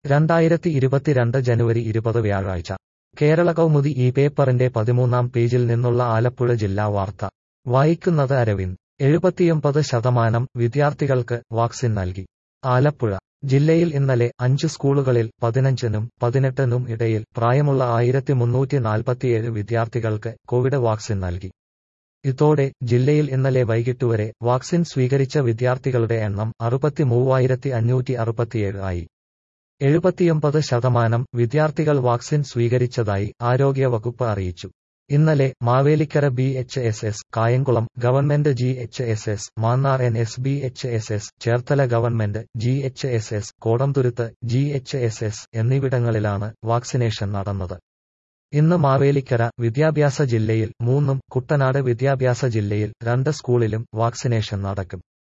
രണ്ടായിരത്തി ഇരുപത്തിരണ്ട് ജനുവരി ഇരുപത് വ്യാഴാഴ്ച കേരള കൗമുദി ഈ പേപ്പറിന്റെ പതിമൂന്നാം പേജിൽ നിന്നുള്ള ആലപ്പുഴ ജില്ലാ വാർത്ത വായിക്കുന്നത് അരവിന്ദ് എഴുപത്തിയൊമ്പത് ശതമാനം വിദ്യാർത്ഥികൾക്ക് വാക്സിൻ നൽകി ആലപ്പുഴ ജില്ലയിൽ ഇന്നലെ അഞ്ച് സ്കൂളുകളിൽ പതിനഞ്ചിനും പതിനെട്ടിനും ഇടയിൽ പ്രായമുള്ള ആയിരത്തി മുന്നൂറ്റി നാൽപ്പത്തിയേഴ് വിദ്യാർത്ഥികൾക്ക് കോവിഡ് വാക്സിൻ നൽകി ഇതോടെ ജില്ലയിൽ ഇന്നലെ വൈകിട്ടുവരെ വാക്സിൻ സ്വീകരിച്ച വിദ്യാർത്ഥികളുടെ എണ്ണം അറുപത്തി മൂവായിരത്തി അഞ്ഞൂറ്റി അറുപത്തിയേഴ് ആയി എഴുപത്തിയൊമ്പത് ശതമാനം വിദ്യാർത്ഥികൾ വാക്സിൻ സ്വീകരിച്ചതായി ആരോഗ്യവകുപ്പ് അറിയിച്ചു ഇന്നലെ Mavelikkara B H S S Kayamkulam government G H S S Mannar N S B H S S Cherthala government G H S S Kodamthuruth G H S S എന്നിവിടങ്ങളിലാണ് വാക്സിനേഷൻ നടന്നത് ഇന്ന് മാവേലിക്കര വിദ്യാഭ്യാസ ജില്ലയിൽ മൂന്നും കുട്ടനാട് വിദ്യാഭ്യാസ ജില്ലയിൽ രണ്ട് സ്കൂളിലും വാക്സിനേഷൻ നടക്കും